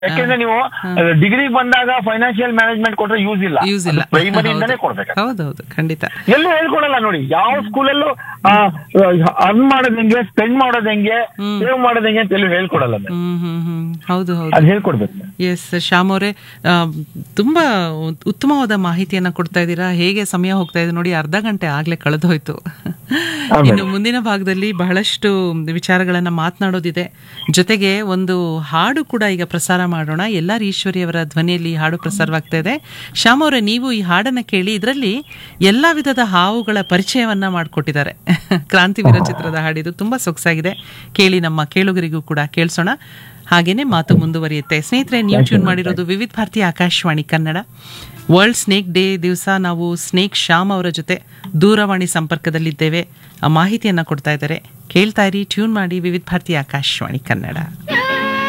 ಯಾಕೆಂದ್ರೆ ನೀವು ಡಿಗ್ರಿ ಬಂದಾಗ ಫೈನಾನ್ಷಿಯಲ್ ಮ್ಯಾನೇಜ್ಮೆಂಟ್ ಕೊಟ್ರೆ ಯೂಸ್ ಇಲ್ಲ ಯೂಸ್ ಇಲ್ಲ ಪ್ರೈಮರಿಯಿಂದನೇ ಹೌದು. ಕೊಡ್ಬೇಕು ಹೌದೌದು ಖಂಡಿತ ಎಲ್ಲೂ ಹೇಳ್ಕೊಡಲ್ಲ ನೋಡಿ ಯಾವ ಸ್ಕೂಲಲ್ಲೂ ಅರ್ನ್ ಮಾಡೋದ್ ಹೆಂಗೆ ಸ್ಪೆಂಡ್ ಮಾಡೋದ್ ಹೆಂಗೆ ಸೇವ್ ಮಾಡೋದ್ ಹೆಂಗೆ ಅಂತ ಎಲ್ಲೂ ಹೇಳ್ಕೊಡಲ್ಲ madam. ಹ್ಮ್ ಹ್ಮ್ ಹ್ಮ್ ಹೌದು ಹೌದು ಅದ್ ಹೇಳ್ಕೊಡ್ಬೇಕು madam. ಎಸ್ ಶ್ಯಾಮ್ ಅವರೇ ಆ, ತುಂಬಾ ಉತ್ತಮವಾದ ಮಾಹಿತಿಯನ್ನ ಕೊಡ್ತಾ ಇದ್ದೀರಾ ಹೇಗೆ ಸಮಯ ಹೋಗ್ತಾ ಇದೆ ನೋಡಿ ಅರ್ಧ ಗಂಟೆ ಆಗ್ಲೇ ಕಳೆದೋಯ್ತು ಇನ್ನು ಮುಂದಿನ ಭಾಗದಲ್ಲಿ ಬಹಳಷ್ಟು ವಿಚಾರಗಳನ್ನ ಮಾತನಾಡೋದಿದೆ ಜೊತೆಗೆ ಒಂದು ಹಾಡು ಕೂಡ ಈಗ ಪ್ರಸಾರ ಮಾಡೋಣ ಎಲ್ಲಾರ್ ಈಶ್ವರಿಯವರ ಧ್ವನಿಯಲ್ಲಿ ಈ ಹಾಡು ಪ್ರಸಾರವಾಗ್ತಾ ಇದೆ ಶ್ಯಾಮ್ ಅವರೇ ನೀವು ಈ ಹಾಡನ್ನ ಕೇಳಿ ಇದರಲ್ಲಿ ಎಲ್ಲಾ ವಿಧದ ಹಾವುಗಳ ಪರಿಚಯವನ್ನ ಮಾಡಿಕೊಟ್ಟಿದ್ದಾರೆ ಕ್ರಾಂತಿವೀರ ಚಿತ್ರದ ಹಾಡಿದು ತುಂಬಾ ಸೊಗಸಾಗಿದೆ ಕೇಳಿ ನಮ್ಮ ಕೇಳುಗರಿಗೂ ಕೂಡ ಕೇಳಿಸೋಣ ಹಾಗೇನೆ ಮಾತು ಮುಂದುವರಿಯುತ್ತೆ ಸ್ನೇಹಿತರೆ ನೀವು ಟ್ಯೂನ್ ಮಾಡಿರೋದು Vividh Bharati Akashvani Kannada world snake day ದಿವಸ ನಾವು ಸ್ನೇಕ್ ಶ್ಯಾಮ್ ಅವರ ಜೊತೆ ದೂರವಾಣಿ ಸಂಪರ್ಕದಲ್ಲಿದ್ದೇವೆ ಆ ಮಾಹಿತಿಯನ್ನ ಕೊಡ್ತಾ ಇದ್ದಾರೆ ಕೇಳ್ತಾ ಇರಿ ಟ್ಯೂನ್ ಮಾಡಿ ವಿವಿಧ ಭಾರತಿ ಆಕಾಶವಾಣಿ ಕನ್ನಡ